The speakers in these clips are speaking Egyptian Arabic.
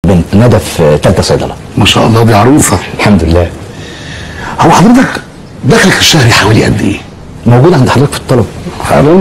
بنت ندى في ثالثه صيدله ما شاء الله دي عروسه الحمد لله هو حضرتك دخلك الشهري حوالي قد ايه؟ موجود عند حضرتك في الطلب فعلا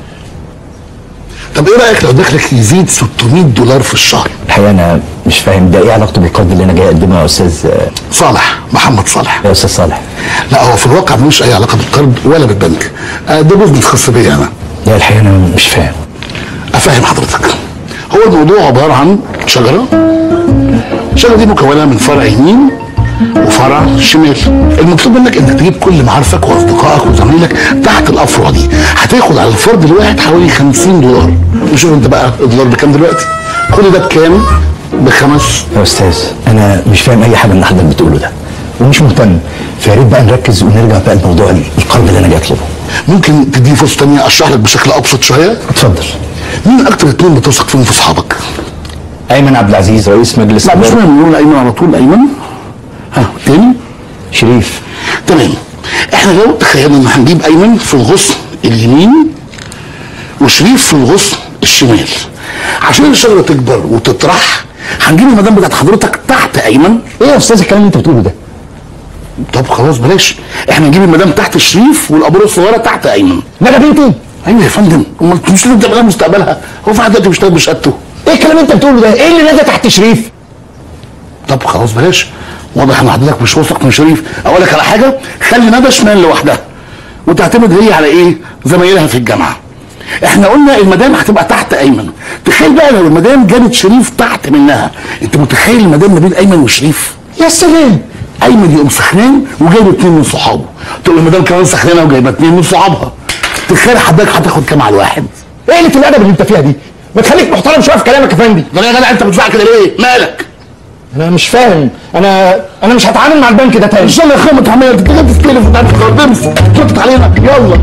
طب ايه رايك لو دخلك يزيد 600 دولار في الشهر؟ الحقيقه انا مش فاهم ده ايه علاقته بالقرض اللي انا جاي اقدمه يا استاذ صالح محمد صالح يا استاذ صالح لا هو في الواقع ملوش اي علاقه بالقرض ولا بالبنك آه، ده بزنس خاص بيا انا لا الحقيقه انا مش فاهم افهم حضرتك هو الموضوع عباره عن شجره الشجره دي مكونه من فرع يمين وفرع شمال المطلوب منك انك تجيب كل معارفك واصدقائك وزمايلك تحت الافرع دي هتاخد على الفرد الواحد حوالي 50 دولار وشوف انت بقى الدولار بكام دلوقتي كل ده بكام بخمس يا استاذ انا مش فاهم اي حاجه من اللي حضرتك بتقوله ده ومش مهتم فيا ريت بقى نركز ونرجع بقى لموضوع القرض اللي انا جاي اطلبه ممكن تديني فرصه تانية اشرح لك بشكل ابسط شويه اتفضل مين اكتر اتنين بتثق فيهم في اصحابك؟ ايمن عبد العزيز رئيس مجلس لا مش إدارة. مهم نقول ايمن على طول ايمن ها تاني شريف تمام احنا لو تخيلنا ان هنجيب ايمن في الغصن اليمين وشريف في الغصن الشمال عشان الشجره تكبر وتطرح هنجيب المدام بتاعت حضرتك تحت ايمن ايه يا استاذ الكلام اللي انت بتقوله ده طب خلاص بلاش احنا نجيب المدام تحت شريف والابوره الصغيره تحت ايمن ندى بنتي ايوه يا فندم امال مش لازم تبقى مستقبلها هو في حد دلوقتي بيشتغل بشهادته ايه الكلام اللي انت بتقوله ده ايه اللي ندى تحت شريف طب خلاص بلاش واضح ان حضرتك مش واثق من شريف اقول لك على حاجه خلي ندى شمال لوحدها وتعتمد هي على ايه زمايلها في الجامعه احنا قلنا المدام هتبقى تحت ايمن تخيل بقى لو المدام جابت شريف تحت منها انت متخيل المدام ما بين ايمن وشريف يا سلام ايمن يقوم سخنان وجايب اتنين من صحابه تقول المدام كمان سخنانه وجايبه اتنين من صحابها تخيل حضرتك هتاخد كام على الواحد ايه اللي الادب اللي انت فيها دي ما تخليك محترم شويه في كلامك يا فندي ده يا جدع انت بتدفع كده ليه مالك انا مش فاهم انا انا مش هتعامل مع البنك ده تاني ان شاء الله يا اخويا ما تعمل انت كده بتستلف وانت عارف تمسك تنطط علينا يلا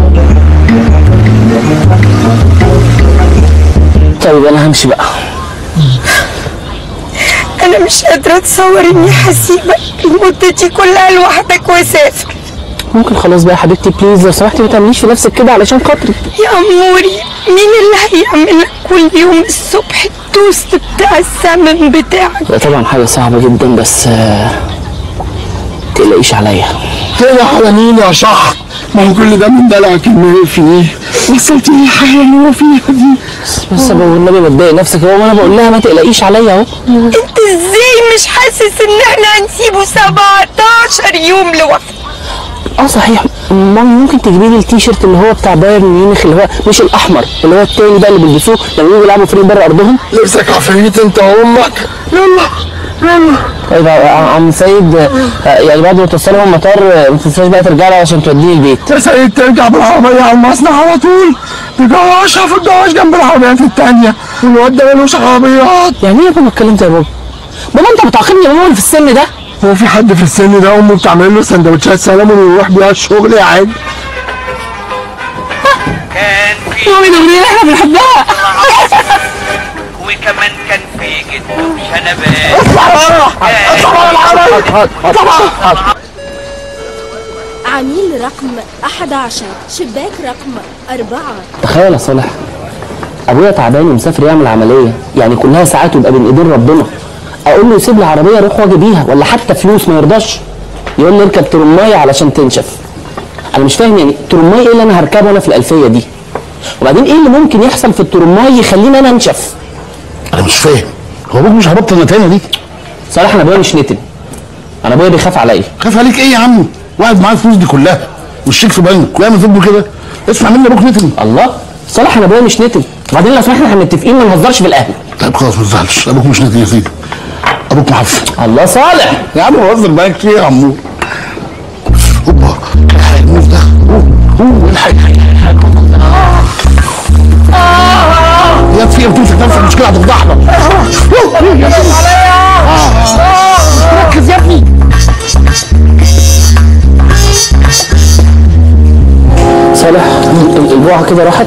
طيب انا همشي بقى انا مش قادره اتصور اني هسيبك المده دي كلها لوحدك واسافر ممكن خلاص بقى يا حبيبتي بليز لو سمحتي ما تعمليش في نفسك كده علشان خاطري يا اموري مين اللي هيعمل لك كل يوم الصبح التوست بتاع السمن بتاعك ده طبعا حاجه صعبه جدا بس آه، تقلقيش عليا كده على مين يا شحط ما هو كل ده من دلعك الماء فيه وصلتني الحياه اللي هو فيها دي بس يا بابا النبي ما تضايق نفسك هو انا بقول لها ما تقلقيش عليا اهو انت ازاي مش حاسس ان احنا هنسيبه 17 يوم لوحده اه صحيح ماما ممكن تجيبي لي التيشيرت اللي هو بتاع بايرن ميونخ اللي هو مش الاحمر اللي هو التاني بقى اللي بيلبسوه لما يجوا يلعبوا فريق بره ارضهم لبسك عفريت انت وامك يلا يلا طيب يا عم سيد آه، يعني بعد ما توصلوا المطار آه، ما تنساش بقى ترجع لي عشان توديني البيت يا سيد ترجع بالعربية على المصنع على طول تجوشها في الجواش جنب العربيات التانية والواد ده ملوش عربيات يعني ايه يا بابا اتكلمت يا بابا بابا انت بتعاقبني يا بابا في السن ده هو في حد في السن ده امه بتعمل له سندوتشات سلمون ويروح بيها الشغل يا عادي كان في مامي ده اغنيه احنا بنحبها وكمان كان في جد وشنبات عميل رقم 11 شباك رقم 4 تخيل يا صالح ابويا تعبان ومسافر يعمل عمليه يعني كلها ساعات ويبقى بين ايدين ربنا اقول له يسيب لي عربيه اروح واجي بيها ولا حتى فلوس ما يرضاش يقول لي اركب ترمايه علشان تنشف انا مش فاهم يعني ترمايه ايه اللي انا هركبه انا في الالفيه دي وبعدين ايه اللي ممكن يحصل في الترمايه يخليني انا انشف انا مش فاهم هو ابوك مش هبطل النتانه دي صالح انا ابويا مش نتن انا ابويا بيخاف عليا خاف عليك ايه يا عم واحد معاه الفلوس دي كلها والشيك في بنك ويعمل في ابنه كده اسمع مني ابوك نتن الله صالح انا ابويا مش نتن وبعدين لو سمحنا احنا متفقين ما نهزرش في الاهل طيب خلاص ما تزعلش ابوك مش نتن يا سيدي ابوك معفن الله صالح يا عم بهزر معاك فيه يا عمو هوبا الحق الموز ده اوه اوه الحق يا في بتمسك نفسك المشكله هتفضحنا ركز يا ابني صالح ال- البوعه كده راحت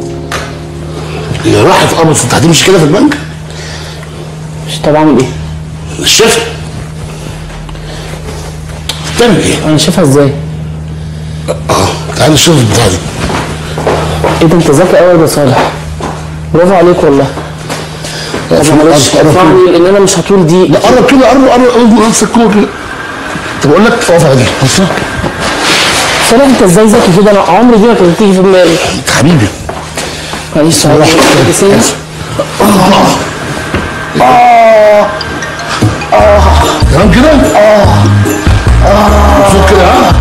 هي راحت اه بس انت هتمشي كده في البنك مش طب اعمل ايه الشفا تعمل ايه؟ انا شايفها ازاي اه تعالى نشوف البتاع دي ايه ده انت ذكي قوي يا صالح برافو عليك والله في معلش الأرض، قرب ارفعني لان انا مش هطول دي لا قرب كده قرب قرب قرب نفسك كده كده طب اقول لك اقف على دي بص صلاح انت ازاي ذكي كده انا عمري دي ما كانت تيجي في دماغي انت حبيبي معلش راح. معلش تمام كده؟ اه اه مبسوط كده ها؟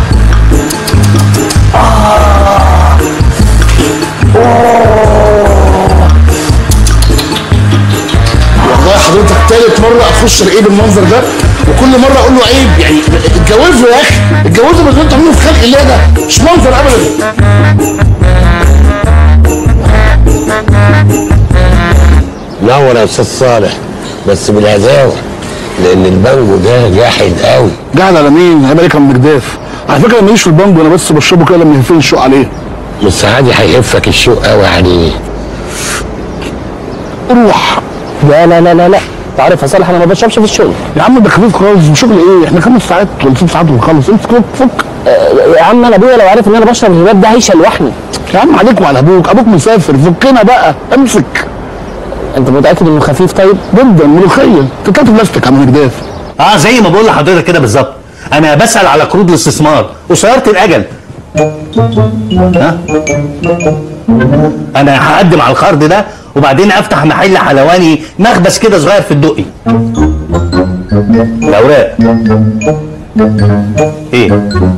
والله حضرتك تالت مرة أخش العيب بالمنظر ده وكل مرة أقول له عيب يعني اتجوزوا يا أخي اتجوزوا بس أنتوا عاملين في خلق الله ده مش منظر أبدا نور يا استاذ صالح بس بالهداوه لان البانجو ده جاحد قوي قاعد على مين؟ هيبقى كان مجداف على فكرة أنا ماليش في البانجو أنا بس بشربه كده لما يهفني الشوق عليه بس عادي هيهفك الشوق قوي عليه روح لا لا لا لا لا انت عارف يا صالح انا ما بشربش في الشغل يا عم ده خفيف خالص شغل ايه؟ احنا خمس ساعات ولا ست ساعات ونخلص امسك كده فك آه، يا عم انا ابويا لو عارف ان انا بشرب الهباب ده هيشلوحني يا عم عليك وعلى ابوك ابوك مسافر فكنا بقى امسك انت متاكد انه خفيف طيب جدا ملوخيه تكات بلاستيك يا عم مجداف اه زي ما بقول لحضرتك كده بالظبط انا بسال على قروض الاستثمار قصيره الاجل ها انا هقدم على القرض ده وبعدين افتح محل حلواني مخبز كده صغير في الدقي الاوراق ايه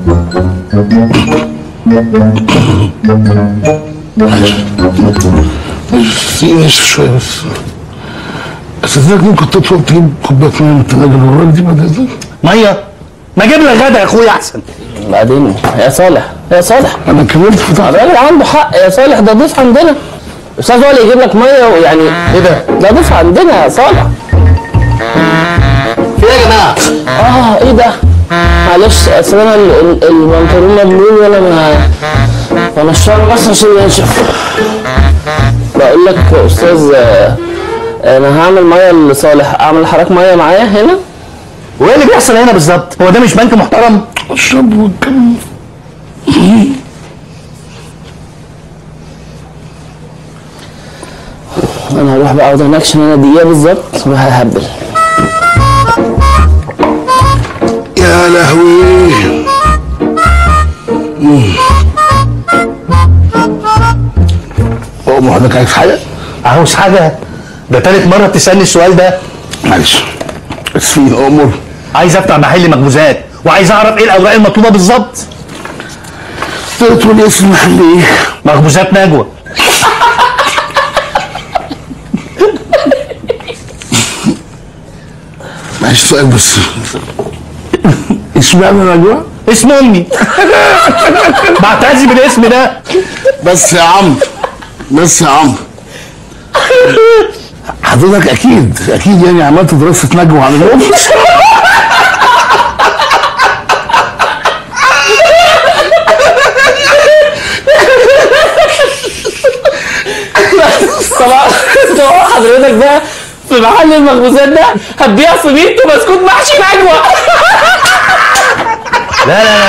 في ايش شويه بس بس ازيك ممكن تدخل تجيب كوبايه ميه من الثلاجه اللي وراك دي بعد اذنك ميه ما اجيب لك غدا يا اخويا احسن بعدين يا صالح يا صالح انا كملت فتحت الراجل عنده حق يا صالح ده ضيف عندنا الاستاذ هو اللي يجيب لك ميه ويعني ايه ده؟ ده ضيف عندنا يا صالح في ايه يا جماعه؟ اه ايه ده معلش اصل انا ال- ال- البنطلون مبلول وانا ما وانا الشعر بس عشان ينشف بقول لك يا استاذ آه، انا هعمل ميه لصالح اعمل حضرتك ميه معايا هنا وايه اللي بيحصل هنا بالظبط هو ده مش بنك محترم اشرب واتكلم انا هروح بقى اقعد هناك عشان انا دقيقه بالظبط وههبل يا لهوي هو حضرتك عايز حاجه؟ عاوز حاجه ده تالت مره بتسالني السؤال ده معلش اسفين امر عايز افتح محل مخبوزات وعايز اعرف ايه الاوراق المطلوبه بالظبط تقدر تقول لي اسم المحل ايه؟ مخبوزات نجوى معلش سؤال بس اشمعنى نجوى؟ اسم امي بعتزي بالاسم ده بس يا عم بس يا عم حضرتك اكيد اكيد يعني عملت دراسه نجوى عن الام طبعا طبعا حضرتك بقى في محل المخبوزات ده هتبيع سميت وبسكوت محشي نجوى لا لا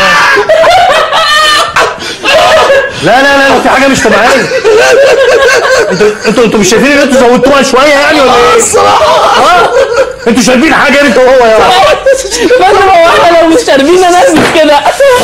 لا لا لا لا في حاجه مش طبيعيه انتوا انتوا انتوا مش شايفين ان انتوا زودتوها شويه يعني ولا ايه؟ الصراحه انتوا شايفين حاجه انتوا وهو يا بس هو احنا لو مش شاربين ننزل كده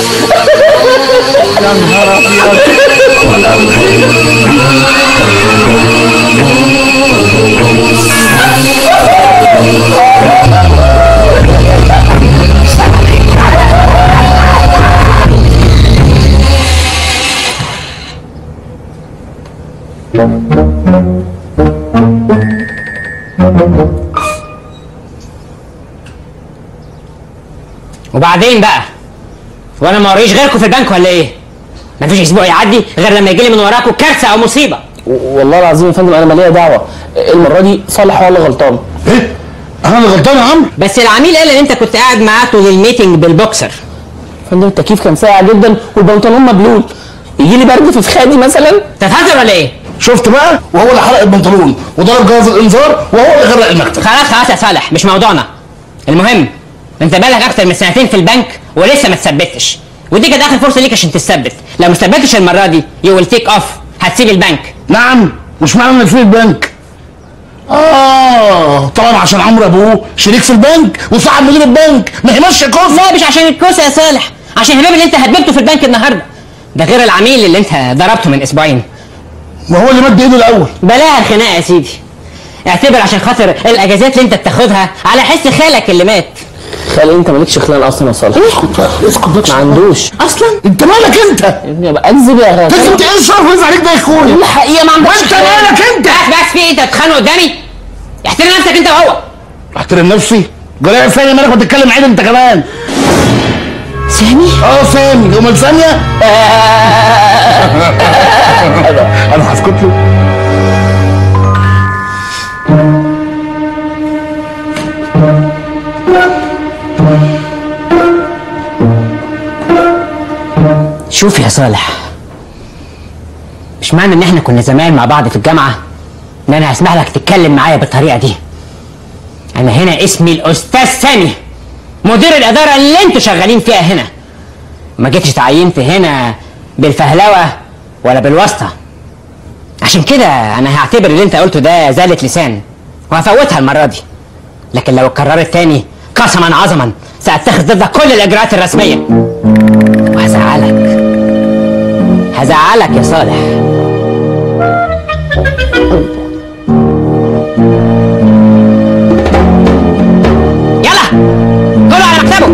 وبعدين بقى وانا ما وريش غيركم في البنك ولا ايه مفيش اسبوع يعدي غير لما يجي لي من وراكم كارثه او مصيبه والله العظيم يا فندم انا مالية دعوه المره دي صالح هو اللي غلطان ايه؟ انا اللي غلطان يا عم بس العميل قال ان انت كنت قاعد معاه طول الميتنج بالبوكسر فندم التكييف كان ساقع جدا والبنطلون مبلول يجي لي برد في فخادي مثلا تتهزر ولا ايه شفت بقى وهو اللي حرق البنطلون وضرب جهاز الانذار وهو اللي غرق المكتب خلاص خلاص يا صالح مش موضوعنا المهم انت بقالك اكتر من سنتين في البنك ولسه ما تثبتش ودي كانت اخر فرصه ليك عشان تثبت لو ما ثبتش المره دي يو ويل تيك اوف هتسيب البنك نعم مش معنى انك في البنك اه طبعا عشان عمرو ابوه شريك في البنك وصاحب مدير البنك ما هي ماشيه كوسه لا مش عشان الكوسه يا صالح عشان الهباب اللي انت هببته في البنك النهارده ده غير العميل اللي انت ضربته من اسبوعين ما هو اللي مد ايده الاول بلاها الخناقه يا سيدي اعتبر عشان خاطر الاجازات اللي انت بتاخدها على حس خالك اللي مات خالي انت مالكش خلان اصلا يا صالح اسكت بقى اسكت بقى ما عندوش اصلا انت مالك انت يبقى اكذب يا انت غالي انت ايه الشرف اللي عليك ده يا اخويا الحقيقه ما عندكش وانت مالك انت بس بس في ايه انت بتتخانقوا قدامي احترم نفسك انت وهو احترم نفسي جرايه ثانيه مالك بتتكلم عيد انت كمان سامي اه سامي امال ثانيه انا هسكت له شوف يا صالح مش معنى ان احنا كنا زمان مع بعض في الجامعه ان انا هسمح لك تتكلم معايا بالطريقه دي انا هنا اسمي الاستاذ سامي مدير الاداره اللي انتوا شغالين فيها هنا ما جيتش اتعينت هنا بالفهلوه ولا بالواسطه عشان كده انا هعتبر اللي انت قلته ده زالة لسان وهفوتها المره دي لكن لو اتكررت تاني قسما عظما ساتخذ ضدك كل الاجراءات الرسميه وهزعلك هزعلك يا صالح يلا كله على مكتبه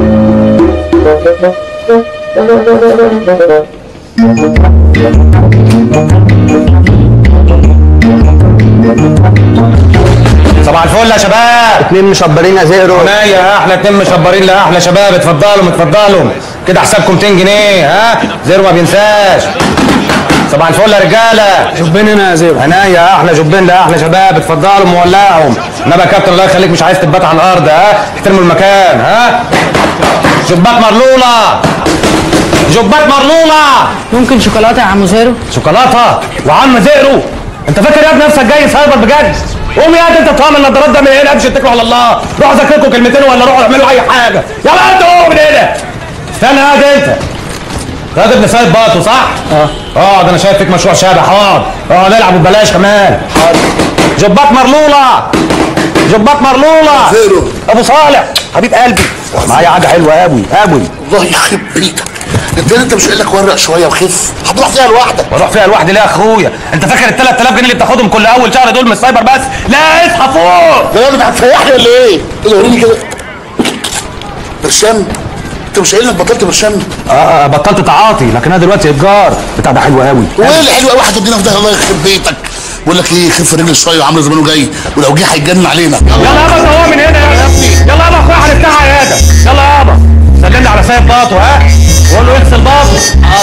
صباح الفل يا شباب اتنين مشبرين ازيرو يا احلى اتنين مشبرين لاحلى شباب اتفضلوا اتفضلوا كده حسابكم 200 جنيه ها زيرو ما بينساش صباح الفل يا رجاله جبين هنا يا زيرو انا يا احلى جبين لاحلى شباب اتفضلوا مولعهم انما يا كابتن الله يخليك مش عايز تبات على الارض ها احترموا المكان ها جبات مرلوله جبات مرلوله ممكن شوكولاته يا عم زيرو شوكولاته وعم زئرو انت فاكر يا ابني نفسك جاي سايبر بجد قوم يا ابني انت طالع النضارات ده من هنا امشي اتكلوا على الله روحوا ذاكركم كلمتين ولا روحوا اعملوا اي حاجه يلا انت قوم من هنا استنى قاعد انت راجل ابن سيد باطو صح؟ اه اه ده انا شايف فيك مشروع شبح اه اه نلعب وببلاش كمان حاضر جبات مرلوله جبات مرلوله زيرو. ابو صالح حبيب قلبي معايا حاجه حلوه قوي قوي الله يخرب بيتك انت انت مش قايل لك ورق شويه وخف هتروح فيها لوحدك واروح فيها لوحدي ليه يا اخويا انت فاكر ال 3000 جنيه اللي بتاخدهم كل اول شهر دول من السايبر بس لا اصحى فوق ده انت هتسيحني ولا ايه؟ كده وريني كده برشام انت مش قايل لك بطلت برشام اه آه، بطلت تعاطي لكن انا دلوقتي اتجار بتاع ده حلو قوي وايه اللي حلو قوي هتدينا في ده الله يخرب بيتك بقول لك ايه خف رجل شويه وعامل زمانه جاي ولو جه هيتجنن علينا يلا يابا انت هو من هنا يا ابني يلا يابا اخويا هنفتح عياده يلا يابا سلم لي على سيد باطو ها وقول له يغسل باطو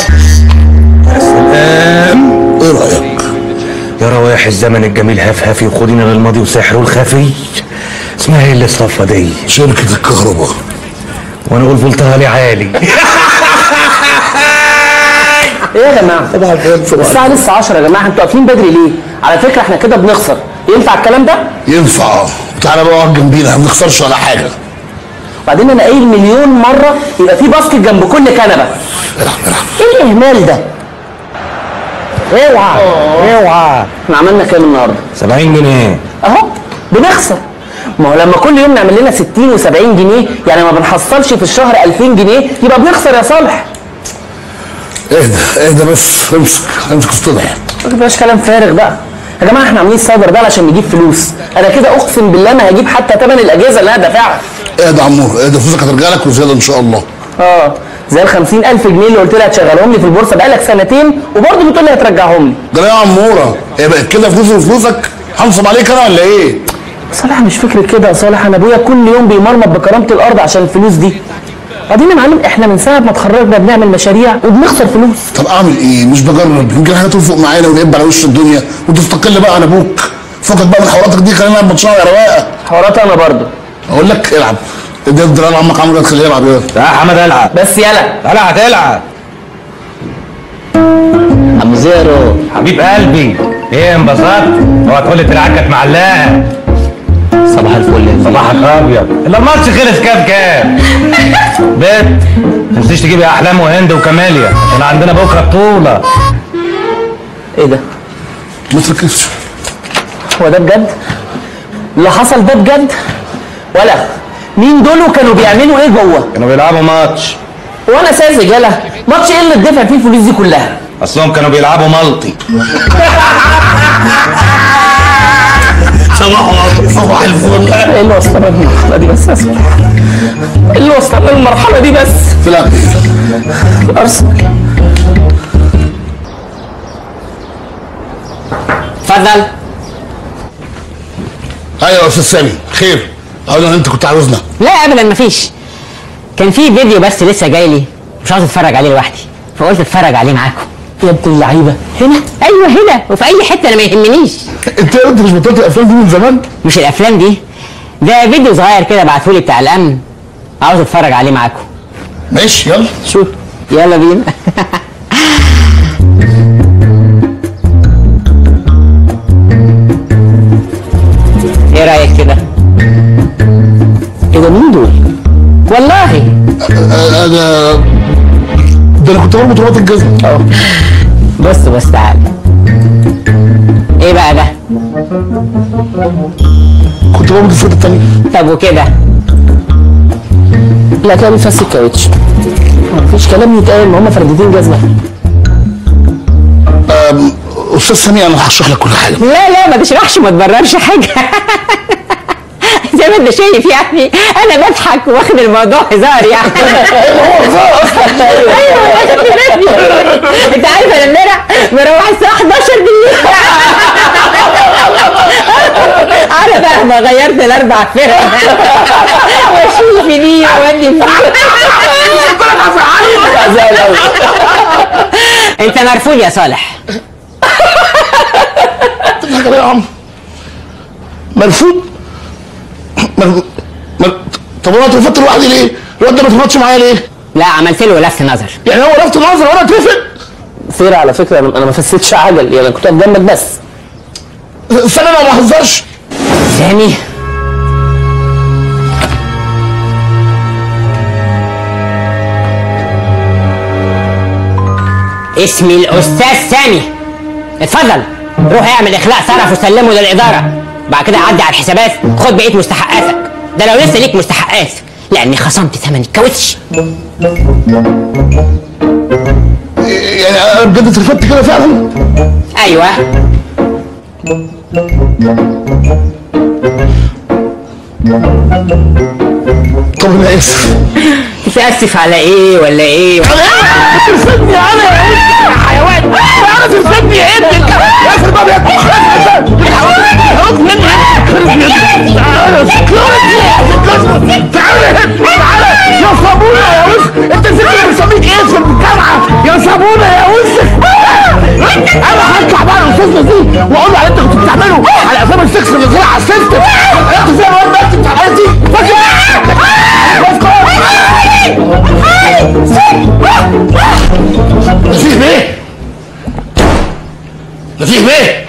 ايه رايك؟ يا روايح الزمن الجميل هفهفي وخدينا للماضي وسحره الخفي اسمها ايه الاصطفه دي شركه الكهرباء وانا اقول فولتها لي عالي ايه يا جماعه الساعه لسه 10 يا جماعه انتوا واقفين بدري ليه على فكره احنا كده بنخسر ينفع الكلام ده ينفع اه تعالى بقى اقعد جنبينا ما بنخسرش ولا حاجه وبعدين انا قايل مليون مره يبقى في باسكت جنب كل كنبه العب العب ايه الاهمال ده اوعى اوعى احنا عملنا كام النهارده 70 جنيه اهو بنخسر ما هو لما كل يوم نعمل لنا 60 و70 جنيه يعني ما بنحصلش في الشهر 2000 جنيه يبقى بنخسر يا صالح اهدى اهدى بس امسك امسك اصطلح ما تبقاش كلام فارغ بقى يا جماعه احنا عاملين السايبر ده علشان نجيب فلوس انا كده اقسم بالله ما هجيب حتى ثمن الاجهزه اللي انا دافعها اهدى يا عمور اهدى فلوسك هترجع لك وزياده ان شاء الله اه زي ال 50000 جنيه اللي قلت لي هتشغلهم لي في البورصه بقالك سنتين وبرضه بتقول لي هترجعهم لي ده لا يا عموره هي بقت كده فلوسي وفلوسك هنصب عليك انا ولا ايه؟ صالح مش فكرة كده يا صالح انا ابويا كل يوم بيمرمط بكرامة الارض عشان الفلوس دي بعدين يا معلم احنا من ساعة ما اتخرجنا بنعمل مشاريع وبنخسر فلوس طب اعمل ايه؟ مش بجرب يمكن حاجه تنفق معانا ونقب على وش الدنيا وتستقل بقى عن ابوك فكك بقى من حواراتك دي خلينا نلعب ماتشات يا رواقه حوارات انا برضه اقول لك العب ادي الدرع عمك عمرو تخليه يلعب يلا يا حمد العب بس يلا لا هتلعب عم زيرو حبيب قلبي ايه انبسطت اوعى تقول لي تلعبك معلقه صباح الفل يا صباحك ابيض الا الماتش خلص كام كام بيت ما تنسيش تجيبي احلام وهند وكماليا عشان عندنا بكره بطوله ايه ده ما تركزش هو ده بجد اللي حصل ده بجد ولا مين دول وكانوا بيعملوا ايه جوه كانوا بيلعبوا ماتش وانا ساذج يالا ماتش ايه اللي اتدفع فيه الفلوس دي كلها اصلهم كانوا بيلعبوا ملطي صباح صباح الفل ايه اللي وصلنا للمرحله دي بس اسمع ايه اللي وصلنا للمرحله دي بس تلعب ايه؟ ارسنال اتفضل ايوه يا استاذ سامي خير اقول انت كنت عاوزنا لا ابدا مفيش كان في فيديو بس لسه جاي لي مش عاوز اتفرج عليه لوحدي فقلت اتفرج عليه معاكم يا ابن اللعيبه هنا ايوه هنا وفي اي حته انا ما يهمنيش انت انت مش بطلت الافلام دي من زمان مش الافلام دي ده فيديو صغير كده بعتهولي بتاع الامن عاوز اتفرج عليه معاكم ماشي يلا شوف يلا بينا ايه رايك كده ايه ده مين دول والله آه، ده ده انا كنت بربط رباط الجزمه اه بص بص تعالى ايه بقى ده كنت بربط الفوط التانية طب وكده لا كده بيفسي الكاوتش مفيش كلام يتقال ان هم فردتين جزمه آم، استاذ سامي انا هشرح لك كل حاجه لا لا ما تشرحش ما تبررش حاجه زي ما انت شايف يعني انا بضحك واخد الموضوع هزار يعني ايوه واخد بالي. انت عارف انا امبارح بروح الساعه 11 بالليل انا بقى ما غيرت الاربع فرق واشيل في دي واودي في دي انت مرفوض يا صالح تضحك عليا يا عم مرفوض مر... مر... طب انا اترفضت لوحدي ليه؟ الواد ده ما اترفضش معايا ليه؟ لا عملت له لفت نظر يعني هو لفت نظر وانا اترفض فيرة على فكره انا أنا ما فسيتش عجل يعني أنا كنت واقف جنبك بس استنى انا ما بهزرش سامي اسمي الاستاذ سامي اتفضل روح اعمل اخلاء صرف وسلمه للاداره بعد كده عدي على الحسابات خد بقيه مستحقاتك ده لو لسه ليك مستحقات لاني خصمت ثمن الكاوتش يعني انا بجد اترفضت كده فعلا ايوه طب انا اسف تتاسف على ايه ولا ايه ترفضني انا يا حيوان انا ترفضني يا ابني انت اقفل الباب يا ابني خلاص مني تعالى تعالى تعالى يا صابونة يا وسخ انت نسيت بسميك ايه في الجامعة يا صابونة يا وسخ انا هطلع بقى الاستاذ نزيه واقول له على انت كنت بتعمله على افلام السكس اللي طلع على السيستم انت زي ما انت بتاع الحاجات دي نزيه بيه نزيه بيه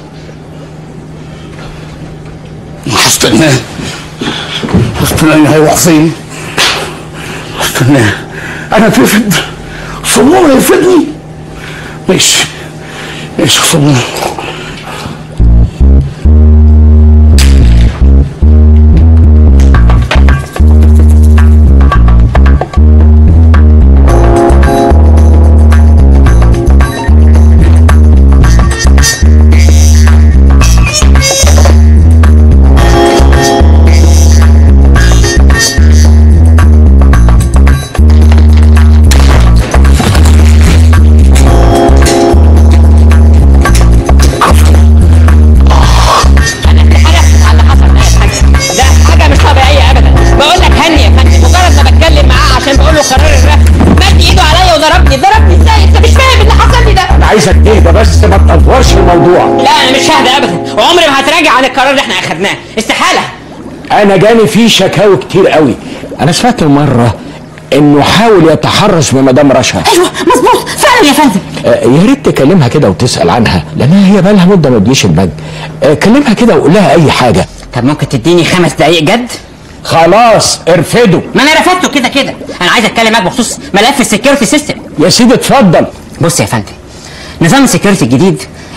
هستناه هستناه هيروح فين هستناه انا اترفد صمون هيرفدني ماشي ماشي يا صمون ده حاجه مش طبيعيه ابدا بقول لك هني يا فندم مجرد ما بتكلم معاه عشان بقول له قرار الرفض مد ايده عليا وضربني ضربني ازاي انت مش فاهم اللي حصل لي ده انا عايزك تهدى بس ما تطورش الموضوع لا انا مش ههدى ابدا وعمري ما هتراجع عن القرار اللي احنا اخدناه استحاله انا جاني فيه شكاوي كتير قوي انا سمعت مره انه حاول يتحرش بمدام رشا ايوه مظبوط فعلا يا فندم آه، يا ريت تكلمها كده وتسال عنها لانها هي بقالها مده ما تجيش البنك آه، كلمها كده وقول لها اي حاجه طب ممكن تديني خمس دقايق جد خلاص ارفده ما انا رفضته كده كده انا عايز اتكلم معاك بخصوص ملف السكيورتي سيستم يا سيدي اتفضل بص يا فندم نظام السكيورتي الجديد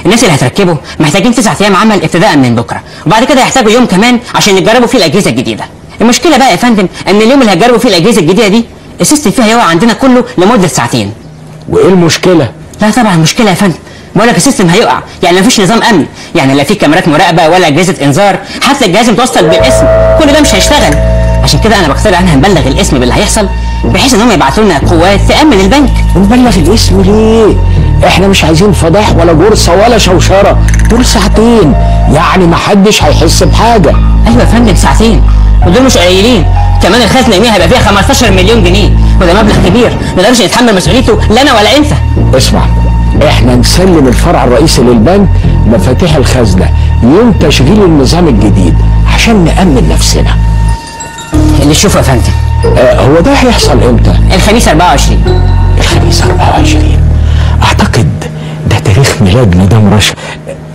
الناس اللي هتركبه محتاجين تسعة ايام عمل ابتداء من بكره وبعد كده هيحتاجوا يوم كمان عشان يجربوا فيه الاجهزه الجديده المشكله بقى يا فندم ان اليوم اللي هيجربوا فيه الاجهزه الجديده دي السيستم فيها يقع عندنا كله لمده ساعتين وايه المشكله لا طبعا مشكله يا فندم بقول لك السيستم هيقع يعني مفيش نظام امن يعني لا في كاميرات مراقبه ولا اجهزه انذار حتى الجهاز متوصل بالاسم كل ده مش هيشتغل عشان كده انا بقترح ان نبلغ الاسم باللي هيحصل بحيث ان هم يبعتوا لنا قوات تامن البنك ونبلغ الاسم ليه احنا مش عايزين فضايح ولا جرصه ولا شوشره دول ساعتين يعني محدش هيحس بحاجه ايوه يا فندم ساعتين ودول مش قليلين كمان الخزنه يوميها هيبقى فيها 15 مليون جنيه وده مبلغ كبير ما نقدرش نتحمل مسؤوليته لا انا ولا انت اسمع احنا نسلم الفرع الرئيسي للبنك مفاتيح الخزنه يوم تشغيل النظام الجديد عشان نأمن نفسنا اللي تشوفه يا فندم آه هو ده هيحصل امتى؟ الخميس 24 الخميس 24 اعتقد ده تاريخ ميلاد مدام رشا